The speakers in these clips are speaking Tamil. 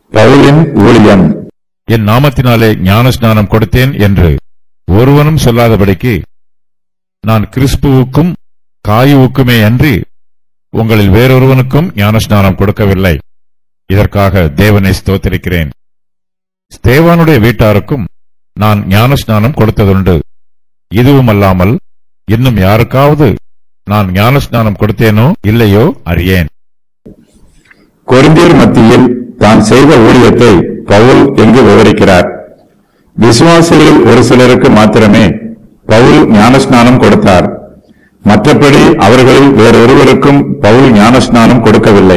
பவுலின் ஊழியம் என் நாமத்தினாலே ஞானஸ்நானம் கொடுத்தேன் என்று ஒருவனும் சொல்லாதபடிக்கு நான் கிறிஸ்துவுக்கும் காயுவுக்குமே அன்றி உங்களில் வேறொருவனுக்கும் ஞானஸ்நானம் கொடுக்கவில்லை இதற்காக தேவனை ஸ்தோத்திரிக்கிறேன் ஸ்தேவானுடைய வீட்டாருக்கும் நான் ஞானஸ்நானம் கொடுத்ததுண்டு இதுவுமல்லாமல் இன்னும் யாருக்காவது நான் ஞானஸ்நானம் கொடுத்தேனோ இல்லையோ அறியேன் கொரிந்தியர் மத்தியில் தான் செய்த ஊழியத்தை பவுல் இங்கு விவரிக்கிறார் விசுவாசிகளில் ஒரு சிலருக்கு மாத்திரமே பவுல் ஞானஸ்நானம் கொடுத்தார் மற்றபடி அவர்களில் வேறொருவருக்கும் பவுல் ஞானஸ்நானம் கொடுக்கவில்லை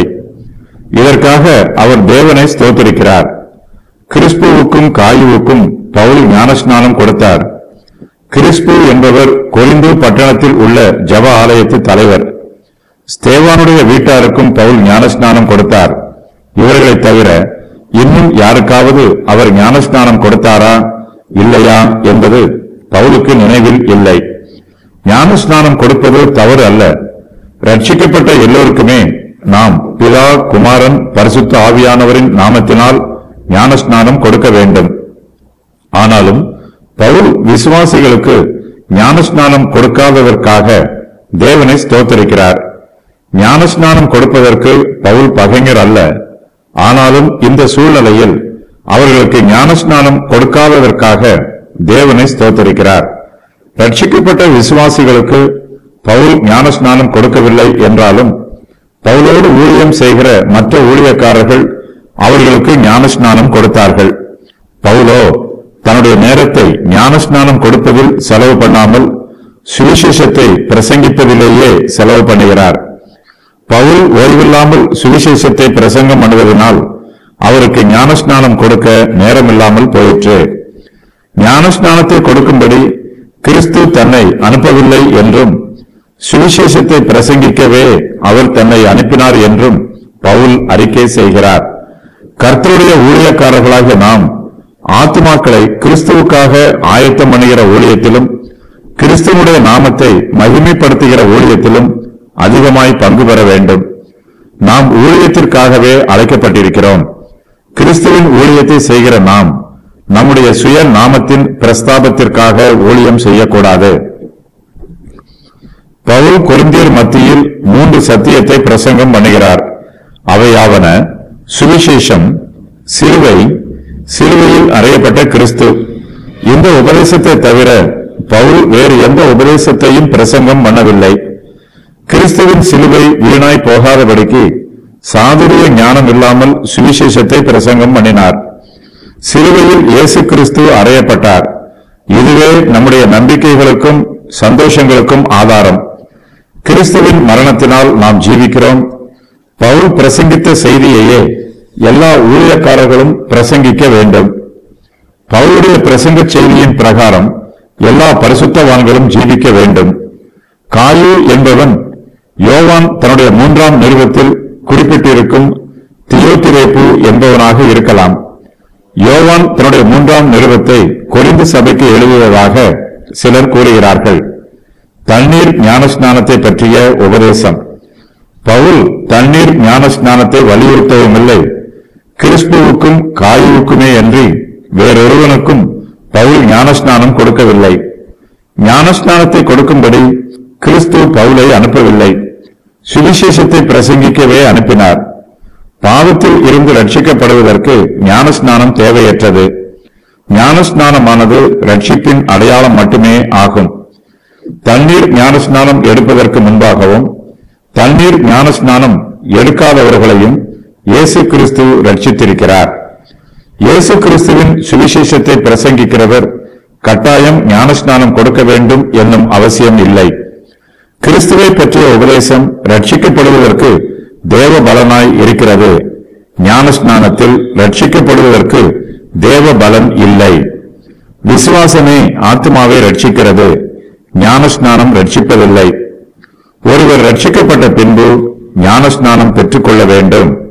இதற்காக அவர் தேவனை ஸ்தோத்திரிக்கிறார் கிறிஸ்புவுக்கும் காயுவுக்கும் பவுல் ஞானஸ்நானம் கொடுத்தார் கிறிஸ்பு என்பவர் கொரிந்து பட்டணத்தில் உள்ள ஜப ஆலயத்து தலைவர் ஸ்தேவானுடைய வீட்டாருக்கும் பவுல் ஞானஸ்நானம் கொடுத்தார் இவர்களைத் தவிர இன்னும் யாருக்காவது அவர் ஞானஸ்நானம் கொடுத்தாரா இல்லையா என்பது பவுலுக்கு நினைவில் இல்லை ஞானஸ்நானம் கொடுப்பது தவறு அல்ல ரட்சிக்கப்பட்ட எல்லோருக்குமே நாம் பிதா குமாரன் பரிசுத்த ஆவியானவரின் நாமத்தினால் ஞானஸ்நானம் கொடுக்க வேண்டும் ஆனாலும் பவுல் விசுவாசிகளுக்கு ஞானஸ்நானம் கொடுக்காததற்காக தேவனை ஸ்தோத்தரிக்கிறார் ஞானஸ்நானம் கொடுப்பதற்கு பவுல் பகைஞர் அல்ல ஆனாலும் இந்த சூழ்நிலையில் அவர்களுக்கு ஞானஸ்நானம் கொடுக்காததற்காக தேவனை ஸ்தோத்தரிக்கிறார் ரட்சிக்கப்பட்ட விசுவாசிகளுக்கு பவுல் ஞானஸ்நானம் கொடுக்கவில்லை என்றாலும் பவுலோடு ஊழியம் செய்கிற மற்ற ஊழியக்காரர்கள் அவர்களுக்கு ஞானஸ்நானம் கொடுத்தார்கள் பவுலோ தன்னுடைய நேரத்தை ஞானஸ்நானம் கொடுப்பதில் செலவு பண்ணாமல் சுவிசேஷத்தை பிரசங்கிப்பதிலேயே செலவு பண்ணுகிறார் பவுல் ஓய்வில்லாமல் சுவிசேஷத்தை பிரசங்கம் பண்ணுவதனால் அவருக்கு ஞானஸ்நானம் கொடுக்க நேரமில்லாமல் போயிற்று ஞானஸ்நானத்தை கொடுக்கும்படி கிறிஸ்து தன்னை அனுப்பவில்லை என்றும் சுவிசேஷத்தை பிரசங்கிக்கவே அவர் தன்னை அனுப்பினார் என்றும் பவுல் அறிக்கை செய்கிறார் கர்த்தருடைய ஊழியக்காரர்களாகிய நாம் ஆத்துமாக்களை கிறிஸ்துவுக்காக ஆயத்தம் பண்ணுகிற ஊழியத்திலும் கிறிஸ்துவனுடைய நாமத்தை மகிமைப்படுத்துகிற ஊழியத்திலும் அதிகமாய் பங்கு பெற வேண்டும் நாம் ஊழியத்திற்காகவே அழைக்கப்பட்டிருக்கிறோம் கிறிஸ்துவின் ஊழியத்தை செய்கிற நாம் நம்முடைய சுய நாமத்தின் பிரஸ்தாபத்திற்காக ஊழியம் செய்யக்கூடாது பவுல் கொரிந்தியர் மத்தியில் மூன்று சத்தியத்தை பிரசங்கம் பண்ணுகிறார் அவையாவன சுவிசேஷம் சிலுவை சிலுவையில் அறையப்பட்ட கிறிஸ்து இந்த உபதேசத்தை தவிர பவுல் வேறு எந்த உபதேசத்தையும் பிரசங்கம் பண்ணவில்லை கிறிஸ்துவின் சிலுவை வீணாய் போகாதபடிக்கு சாதுரிய ஞானம் இல்லாமல் சுவிசேஷத்தை பிரசங்கம் பண்ணினார் சிலுவையில் இயேசு கிறிஸ்து அறையப்பட்டார் இதுவே நம்முடைய நம்பிக்கைகளுக்கும் சந்தோஷங்களுக்கும் ஆதாரம் கிறிஸ்துவின் மரணத்தினால் நாம் ஜீவிக்கிறோம் பவுல் பிரசங்கித்த செய்தியையே எல்லா ஊழியக்காரர்களும் பிரசங்கிக்க வேண்டும் பவுலுடைய பிரசங்க செய்தியின் பிரகாரம் எல்லா பரிசுத்தவான்களும் ஜீவிக்க வேண்டும் காயு என்பவன் யோவான் தன்னுடைய மூன்றாம் நிறுவத்தில் குறிப்பிட்டிருக்கும் தியோதிரேப்பு என்பவனாக இருக்கலாம் யோவான் தன்னுடைய மூன்றாம் நிறுவத்தை கொரிந்து சபைக்கு எழுதுவதாக சிலர் கூறுகிறார்கள் தண்ணீர் ஞானஸ்நானத்தை பற்றிய உபதேசம் பவுல் தண்ணீர் ஞானஸ்நானத்தை வலியுறுத்தவும் இல்லை கிறிஸ்துவுக்கும் காயுவுக்குமே அன்றி வேறொருவனுக்கும் பவுல் ஞானஸ்நானம் கொடுக்கவில்லை ஞானஸ்நானத்தை கொடுக்கும்படி கிறிஸ்து பவுலை அனுப்பவில்லை சுவிசேஷத்தை பிரசங்கிக்கவே அனுப்பினார் பாவத்தில் இருந்து ரட்சிக்கப்படுவதற்கு ஞானஸ்நானம் தேவையற்றது ஞானஸ்நானமானது ரட்சிப்பின் அடையாளம் மட்டுமே ஆகும் தண்ணீர் ஞானஸ்நானம் எடுப்பதற்கு முன்பாகவும் தண்ணீர் ஞானஸ்நானம் எடுக்காதவர்களையும் இயேசு கிறிஸ்து ரட்சித்திருக்கிறார் இயேசு கிறிஸ்துவின் சுவிசேஷத்தை பிரசங்கிக்கிறவர் கட்டாயம் ஞானஸ்நானம் கொடுக்க வேண்டும் என்னும் அவசியம் இல்லை கிறிஸ்துவை பற்றிய உபதேசம் ரட்சிக்கப்படுவதற்கு தேவ பலனாய் இருக்கிறது ஞானஸ்நானத்தில் ரட்சிக்கப்படுவதற்கு தேவ பலன் இல்லை விசுவாசமே ஆத்மாவை ரட்சிக்கிறது ஞானஸ்நானம் ரட்சிப்பதில்லை ஒருவர் ரட்சிக்கப்பட்ட பின்பு ஞானஸ்நானம் பெற்றுக்கொள்ள வேண்டும்